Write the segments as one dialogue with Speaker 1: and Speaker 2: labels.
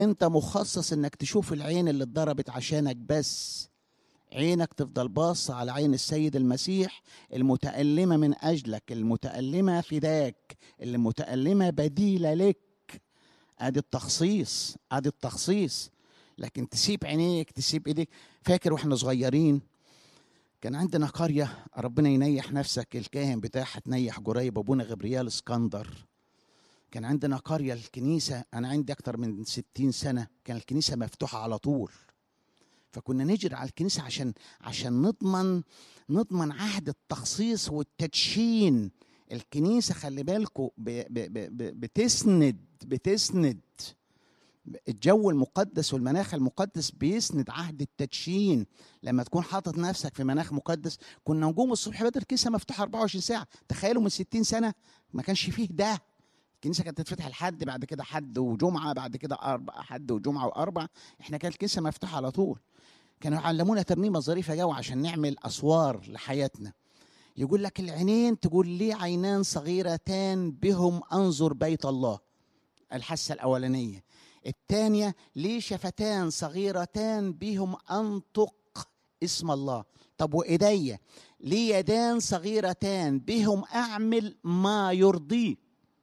Speaker 1: انت مخصص انك تشوف العين اللي اتضربت عشانك بس عينك تفضل باصة على عين السيد المسيح المتألمة من أجلك المتألمة فداك المتألمة بديلة لك ادي التخصيص ادي التخصيص لكن تسيب عينيك تسيب ايديك فاكر واحنا صغيرين كان عندنا قرية ربنا ينيح نفسك الكاهن بتاعها تنيح جريب ابونا غبريال اسكندر كان عندنا قرية الكنيسة أنا عندي أكتر من ستين سنة كان الكنيسة مفتوحة على طول فكنا نجري على الكنيسة عشان عشان نضمن نضمن عهد التخصيص والتدشين الكنيسة خلي بالكم بتسند بتسند الجو المقدس والمناخ المقدس بيسند عهد التدشين لما تكون حاطط نفسك في مناخ مقدس كنا نقوم الصبح بدري الكنيسه مفتوحه 24 ساعه تخيلوا من 60 سنه ما كانش فيه ده الكنيسه كانت تتفتح الحد بعد كده حد وجمعه بعد كده اربع حد وجمعه واربع احنا كانت الكنيسه مفتوحه على طول كانوا يعلمونا ترنيمه ظريفه جو عشان نعمل اسوار لحياتنا يقول لك العينين تقول لي عينان صغيرتان بهم انظر بيت الله الحاسه الاولانيه الثانيه لي شفتان صغيرتان بهم انطق اسم الله طب وايديا لي يدان صغيرتان بهم اعمل ما يرضيه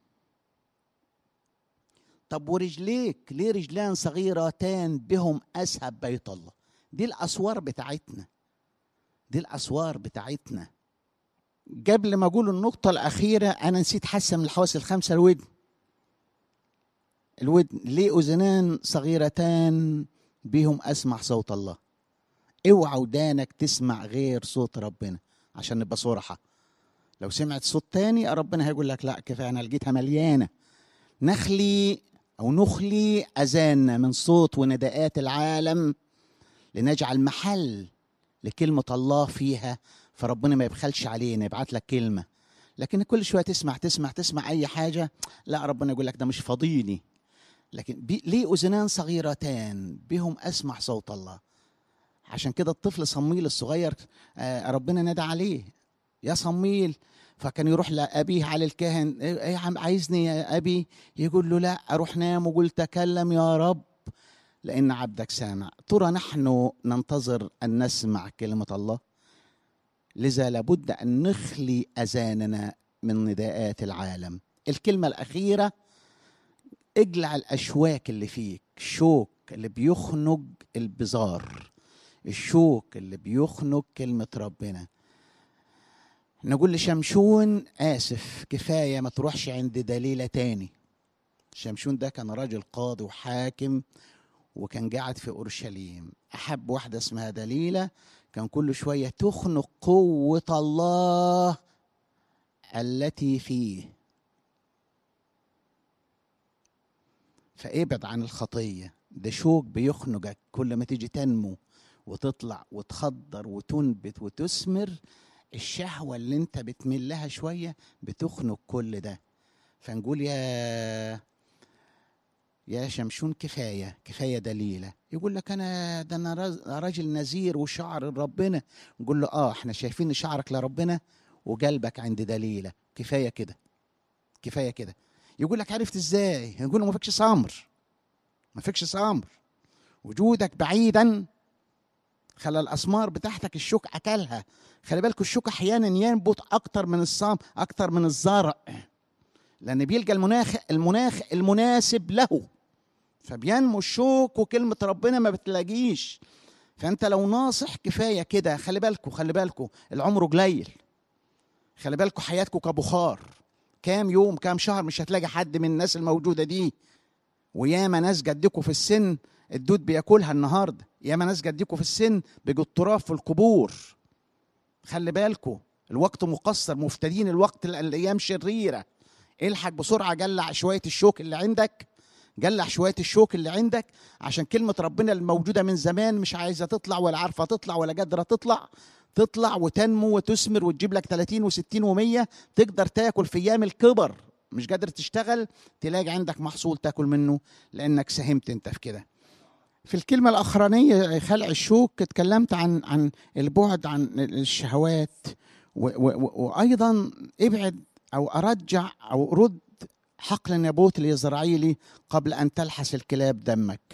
Speaker 1: طب ورجليك ليه رجلان صغيرتان بهم اسهب بيت الله دي الاسوار بتاعتنا دي الاسوار بتاعتنا قبل ما اقول النقطة الأخيرة أنا نسيت حاسة من الحواس الخمسة الودن الودن ليه أذنان صغيرتان بهم أسمع صوت الله اوعى ودانك تسمع غير صوت ربنا عشان نبقى صراحة لو سمعت صوت تاني ربنا هيقول لك لا كفاية أنا لقيتها مليانة نخلي أو نخلي أذاننا من صوت ونداءات العالم لنجعل محل لكلمة الله فيها فربنا ما يبخلش علينا يبعت لك كلمة لكن كل شوية تسمع تسمع تسمع أي حاجة لا ربنا يقول لك ده مش فاضيني لكن بي لي أذنان صغيرتان بهم أسمع صوت الله عشان كده الطفل صميل الصغير آه ربنا نادى عليه يا صميل فكان يروح لأبيه على الكاهن ايه يا عم عايزني يا أبي يقول له لا أروح نام وقول تكلم يا رب لأن عبدك سامع ترى نحن ننتظر أن نسمع كلمة الله لذا لابد أن نخلي أذاننا من نداءات العالم الكلمة الأخيرة اجلع الأشواك اللي فيك شوك اللي بيخنق البزار الشوك اللي بيخنق كلمة ربنا نقول لشمشون آسف كفاية ما تروحش عند دليلة تاني شمشون ده كان راجل قاضي وحاكم وكان قاعد في اورشليم احب واحده اسمها دليله كان كل شويه تخنق قوه الله التي فيه فابعد عن الخطيه ده شوك بيخنقك كل ما تيجي تنمو وتطلع وتخضر وتنبت وتثمر الشهوه اللي انت بتميل لها شويه بتخنق كل ده فنقول يا يا شمشون كفايه كفايه دليله يقول لك انا ده انا راجل نذير وشعر لربنا نقول له اه احنا شايفين شعرك لربنا وقلبك عند دليله كفايه كده كفايه كده يقول لك عرفت ازاي يقول له ما فيكش صامر ما فيكش صامر وجودك بعيدا خلى الاسمار بتاعتك الشوك اكلها خلي بالكوا الشوك احيانا ينبت اكتر من الصام اكتر من الزرع لان بيلقى المناخ المناخ المناسب له فبينمو الشوك وكلمة ربنا ما بتلاقيش فأنت لو ناصح كفاية كده خلي بالكوا خلي بالكوا العمر قليل خلي بالكوا حياتكوا كبخار كام يوم كام شهر مش هتلاقي حد من الناس الموجودة دي وياما ناس جدكوا في السن الدود بياكلها النهارده ياما ناس جدكوا في السن بيجوا التراب في القبور خلي بالكوا الوقت مقصر مفتدين الوقت الايام شريره الحق بسرعه جلع شويه الشوك اللي عندك جلع شويه الشوك اللي عندك عشان كلمه ربنا الموجوده من زمان مش عايزه تطلع ولا عارفه تطلع ولا قادره تطلع تطلع وتنمو وتثمر وتجيب لك 30 و60 و100 تقدر تاكل في ايام الكبر مش قادر تشتغل تلاقي عندك محصول تاكل منه لانك ساهمت انت في كده في الكلمة الأخرانية خلع الشوك اتكلمت عن عن البعد عن الشهوات و و وأيضا ابعد أو أرجع أو رد حقل النبوت الإسرائيلي قبل أن تلحس الكلاب دمك